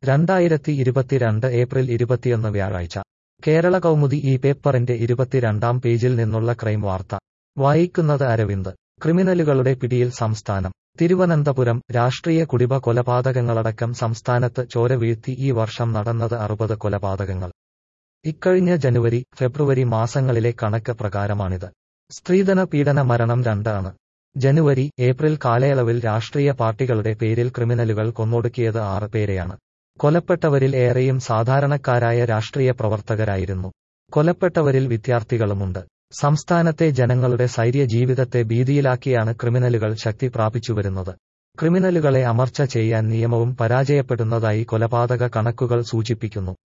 രണ്ടായിരത്തി ഇരുപത്തിരണ്ട് ഏപ്രിൽ ഇരുപത്തിയൊന്ന് വ്യാഴാഴ്ച കേരള കൗമുദി ഈ പേപ്പറിന്റെ ഇരുപത്തിരണ്ടാം പേജിൽ നിന്നുള്ള ക്രൈം വാർത്ത വായിക്കുന്നത് അരവിന്ദ് ക്രിമിനലുകളുടെ പിടിയിൽ സംസ്ഥാനം തിരുവനന്തപുരം രാഷ്ട്രീയ കുടിവ കൊലപാതകങ്ങളടക്കം സംസ്ഥാനത്ത് ചോര വീഴ്ത്തി ഈ വർഷം നടന്നത് അറുപത് കൊലപാതകങ്ങൾ ഇക്കഴിഞ്ഞ ജനുവരി ഫെബ്രുവരി മാസങ്ങളിലെ കണക്ക് പ്രകാരമാണിത് സ്ത്രീധന പീഡന മരണം രണ്ടാണ് ജനുവരി ഏപ്രിൽ കാലയളവിൽ രാഷ്ട്രീയ പാർട്ടികളുടെ പേരിൽ ക്രിമിനലുകൾ കൊന്നൊടുക്കിയത് ആറ് പേരെയാണ് കൊലപ്പെട്ടവരിൽ ഏറെയും സാധാരണക്കാരായ രാഷ്ട്രീയ പ്രവർത്തകരായിരുന്നു കൊലപ്പെട്ടവരിൽ വിദ്യാർത്ഥികളുമുണ്ട് സംസ്ഥാനത്തെ ജനങ്ങളുടെ സൈര്യ ജീവിതത്തെ ഭീതിയിലാക്കിയാണ് ക്രിമിനലുകൾ ശക്തി പ്രാപിച്ചുവരുന്നത് ക്രിമിനലുകളെ അമർച്ച ചെയ്യാൻ നിയമവും പരാജയപ്പെടുന്നതായി കൊലപാതക കണക്കുകൾ സൂചിപ്പിക്കുന്നു